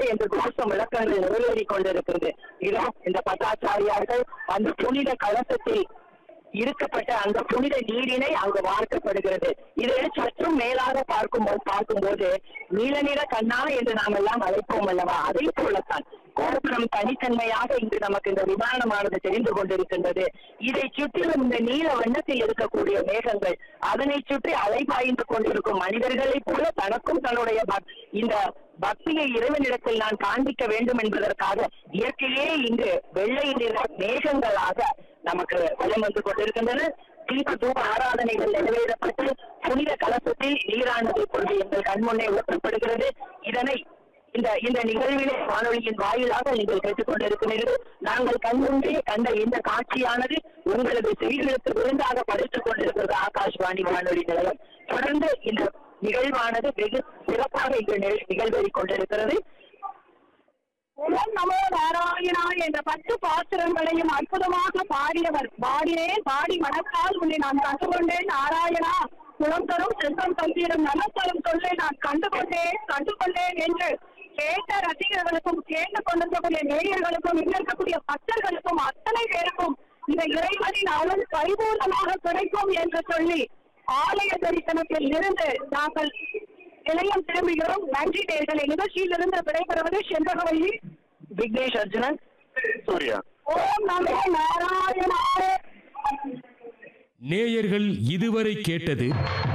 என்று கோஷ விளக்கங்கள் நிறைவேறி கொண்டிருக்கிறது இதோ இந்த பட்டாச்சாரியார்கள் அந்த புனித கலசத்தில் இருக்கப்பட்ட அந்த புனித நீரினை அங்கு வார்க்கப்படுகிறது இதை சற்றும் மேலாக பார்க்கும் பார்க்கும்போது நீல நிற கண்ணா என்று நாம் எல்லாம் அழைப்போம் அல்லவா அதே போலத்தான் கோபுரம் தனித்தன்மையாக இங்கு நமக்கு இந்த விமானமானது தெரிந்து கொண்டிருக்கின்றது இதை சுற்றிலும் இந்த நீல வண்ணத்தில் இருக்கக்கூடிய மேகங்கள் அதனை சுற்றி அலைபாய்ந்து கொண்டிருக்கும் மனிதர்களைப் போல தனக்கும் தன்னுடைய பக்- இந்த பக்தியை இறைவனிடத்தில் நான் காண்பிக்க வேண்டும் என்பதற்காக இயற்கையே இங்கு வெள்ளை நிற மேகங்களாக நமக்கு வலம் வந்து கொண்டிருக்கின்றன தீப தூப ஆராதனைகள் நிறைவேறப்பட்டு புனித கலசத்தில் நீரானது கொண்டு எங்கள் கண்முன்னே ஊற்றப்படுகிறது இதனை இந்த இந்த நிகழ்விலே வானொலியின் வாயிலாக நீங்கள் கேட்டுக்கொண்டிருக்கிறீர்கள் நாங்கள் கண்முன்றே கண்ட இந்த காட்சியானது உங்களது செவிகளுக்கு விருந்தாக படைத்துக் கொண்டிருக்கிறது ஆகாஷ்வாணி வானொலி நிலையம் தொடர்ந்து இந்த நிகழ்வானது வெகு சிறப்பாக இங்கு நிகழ்- நிகழ்வேறிக் கொண்டிருக்கிறது ஓம் நமோ நாராயணா என்ற பத்து பாசுரங்களையும் அற்புதமாக பாடியவர் பாடினேன் பாடி மனத்தால் உன்னை நான் கண்டுகொண்டேன் நாராயணா குளம் தரும் செல்வம் தந்திரும் நலத்தரும் சொல்லை நான் கண்டுகொண்டேன் கண்டுகொண்டேன் என்று கேட்ட ரசிகர்களுக்கும் கேட்டு கொண்டிருக்கக்கூடிய நேயர்களுக்கும் இங்க இருக்கக்கூடிய பக்தர்களுக்கும் அத்தனை பேருக்கும் இந்த இறைவனின் அருள் பரிபூர்ணமாக கிடைக்கும் என்று சொல்லி ஆலய தரிசனத்தில் இருந்து நாங்கள் நிலையம் திரும்புகிறோம் நன்றி நேர்களை நிகழ்ச்சியிலிருந்து விடைபெறுவது செண்பகவல்லி விக்னேஷ் அர்ஜுனன் சூர்யா ஓம் நமோ நாராயணாய நேயர்கள் இதுவரை கேட்டது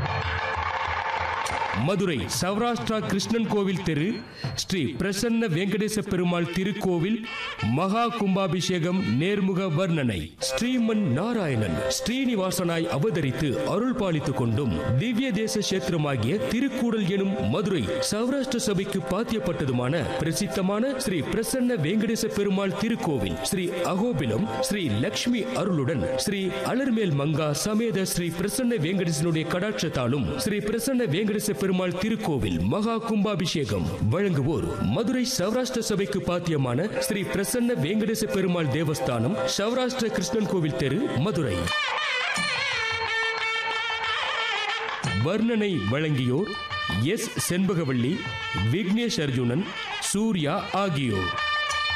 மதுரை சௌராஷ்டிரா கிருஷ்ணன் கோவில் தெரு ஸ்ரீ பிரசன்ன வெங்கடேச பெருமாள் திருக்கோவில் மகா கும்பாபிஷேகம் நேர்முக வர்ணனை ஸ்ரீமன் நாராயணன் ஸ்ரீனிவாசனாய் அவதரித்து அருள் பாலித்துக் கொண்டும் திவ்ய தேச கஷேத்திரமாகிய திருக்கூடல் எனும் மதுரை சௌராஷ்டிர சபைக்கு பாத்தியப்பட்டதுமான பிரசித்தமான ஸ்ரீ பிரசன்ன வெங்கடேச பெருமாள் திருக்கோவில் ஸ்ரீ அகோபிலம் ஸ்ரீ லக்ஷ்மி அருளுடன் ஸ்ரீ அலர்மேல் மங்கா சமேத ஸ்ரீ பிரசன்ன வெங்கடேசனுடைய கடாட்சத்தாலும் ஸ்ரீ பிரசன்ன வெங்கடேச பெருமாள் திருக்கோவில் மகா கும்பாபிஷேகம் வழங்குவோர் மதுரை சௌராஷ்டிர சபைக்கு பாத்தியமான ஸ்ரீ பிரசன்ன வெங்கடேச பெருமாள் தேவஸ்தானம் சௌராஷ்டிர கிருஷ்ணன் கோவில் தெரு மதுரை வர்ணனை வழங்கியோர் எஸ் செண்பகவள்ளி விக்னேஷ் அர்ஜுனன் சூர்யா ஆகியோர்